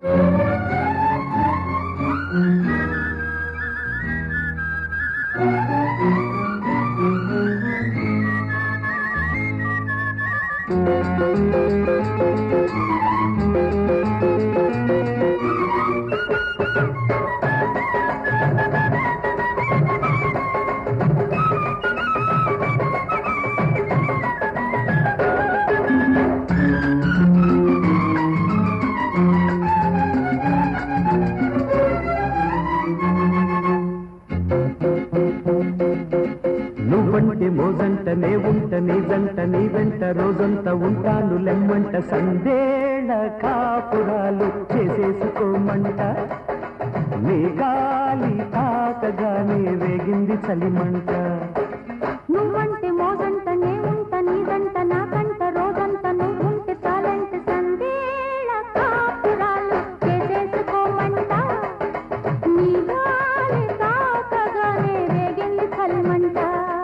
నువ్వంటే మోజంట నే ఉంట నీ జంట నీ వెంట రోజంతా ఉంటాను లెమ్మంట సందేళ కాపురాలు చేసేసుకోమంట నీ గాలి తాకగానే వేగింది చలిమంట నువ్వంటే మోజంట నే ఉంట నీదంట నాకంట రోజంతా నువ్వుంటే చాలంటే సందేళ కాపురాలు చేసేసుకోమంట నీ గాలి తాకగానే రేగింది చలిమంట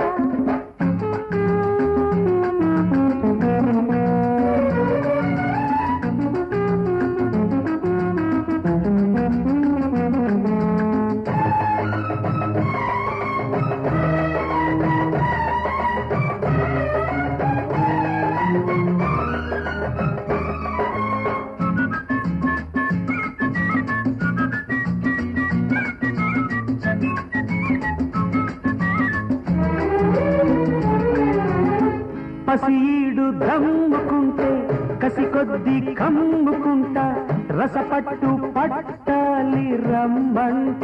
పసీడు దమ్ముకుంటే కసి కొద్ది కమ్ముకుంటా రసపట్టు పట్టాలి రమ్మంట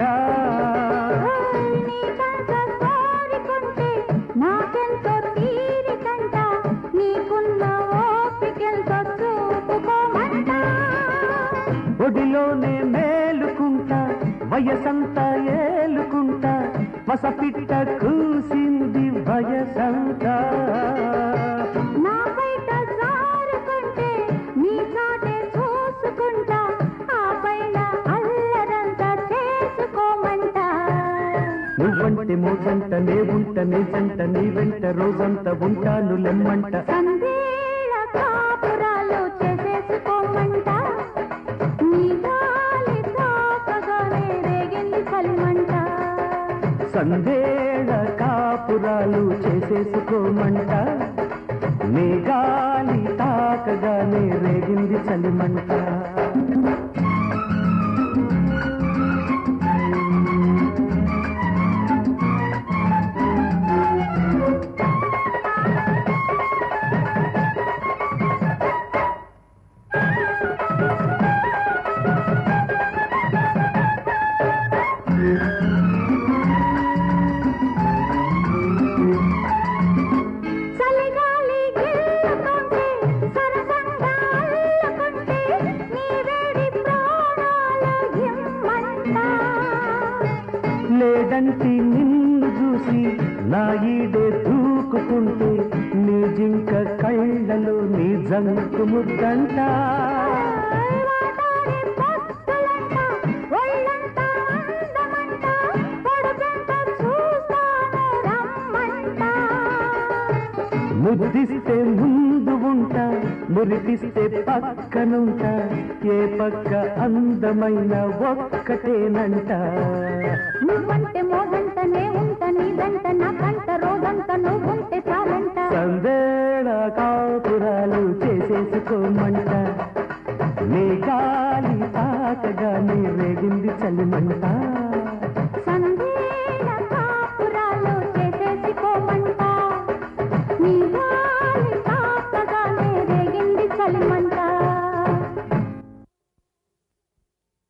నీకంత కోరికుంటే నాకెంతో తీరికంట నీకున్న ఓపికెంతో చూపుకోమంట ఒడిలోనే మేలుకుంటా వయసంతా ఏలుకుంటా వసపిట్ట కూసింది వయసంతా నా బయట జారుకుంటే నీ చాటే చూసుకుంటా ఆ పైన అల్లరంతా చేసుకోమంట నువ్వంటే మోజంట నే ఉంట నీ జంట నీ వెంట రోజంతా ఉంటాను లెమ్మంట సందేళ కాపురాలు చేసేసుకోమంట నీ గాలి తాకగానే రేగింది చలిమంట సందేళ కాపురాలు చేసేసుకోమంట నీ గాలి తాకగానే రేగింది చలిమంట చలిగాలి గిల్లుకుంటే సరసంగా అల్లుకుంటే నీ వేడి ప్రాణాలు ఇమ్మంట లేదంటి నిన్ను చూసి నా ఈడే దూకుతుంటే నీ జింక కళ్ళలో నీ జంకు ముద్దంట వాటాడే పొత్తులంట, ఒళ్ళంతా అందమంట, పొడుగంత చూస్తాను రమ్మంట. ముద్దిస్తే ముందు ఉంటా మురిపిస్తే పక్కనుంటా ఏ పక్క అందమైన ఒక్కటేనంట నువ్వంటే మోగంటనే ఉంట నీదంట నాకంట రోజంతా నువ్వుంటే చాలంట సందేళ కాపురాలు చేసేసుకోమంట నీ గాలి తాకగానే రేగింది చలిమంట